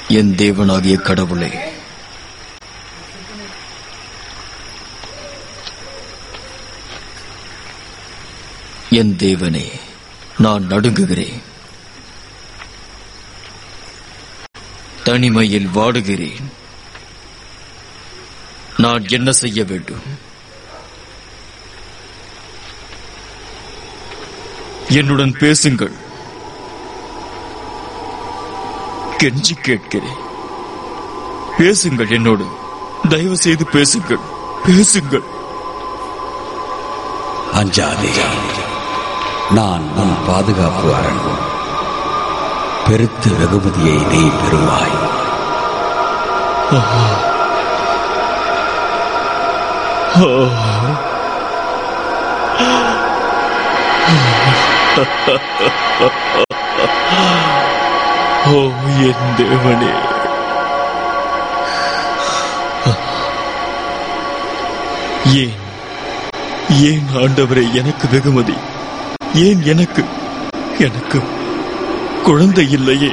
என் தேவனாகிய கடவுளே என் தேவனே நான் நடுங்குகிறேன் தனிமையில் வாடுகிறேன் நான் என்ன செய்ய வேண்டும் என்னுடன் பேசுங்கள் கெஞ்சி கேட்கிறேன் பேசுங்கள் என்னோடு தயவு செய்து பேசுங்கள் பேசுங்கள் அஞ்சாதே நான் உன் பாதுகாப்பு அரண் பெருத்த வெகுமதியை நீ பெறுவாய் ஓ என் தேவனே ஏன் ஏன் ஆண்டவரே எனக்கு வெகுமதி ஏன் எனக்கு எனக்கு குழந்தை இல்லையே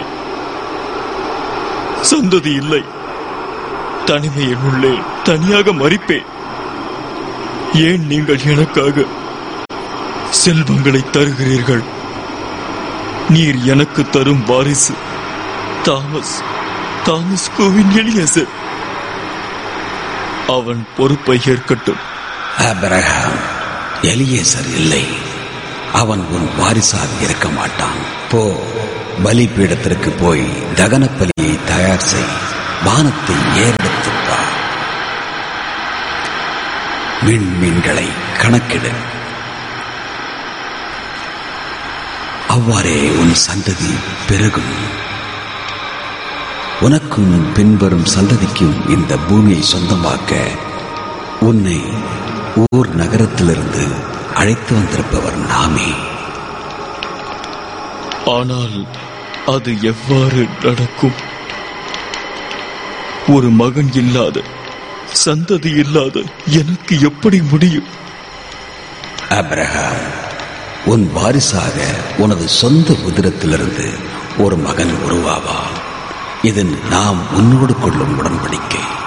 சந்ததி இல்லை தனிமையில் உள்ளேன் தனியாக மறிப்பேன் ஏன் நீங்கள் எனக்காக செல்வங்களை தருகிறீர்கள் நீர் எனக்கு தரும் வாரிசு தாமஸ் தாமஸ் கோவின் எளியசர் அவன் பொறுப்பை ஏற்கட்டும் ஆபிரகாம் எலியேசர் இல்லை அவன் உன் வாரிசாக இருக்க மாட்டான் போ பலிபீடத்திற்கு போய் தகன பலியை தயார் செய் வானத்தை ஏறெடுத்துப் பார் விண்மீன்களை கணக்கிடு அவ்வாறே உன் சந்ததி பெருகும் உனக்கும் பின்வரும் சந்ததிக்கும் இந்த பூமியை சொந்தமாக்க உன்னை ஊர் நகரத்திலிருந்து அழைத்து வந்திருப்பவர் நாமே ஆனால் அது எவ்வாறு நடக்கும் ஒரு மகன் இல்லாத சந்ததி இல்லாத எனக்கு எப்படி முடியும் அப்ரஹாம் உன் வாரிசாக உனது சொந்த உதிரத்திலிருந்து ஒரு மகன் உருவாவான் இது நாம் உன்னோடு கொள்ளும் உடன்படிக்கை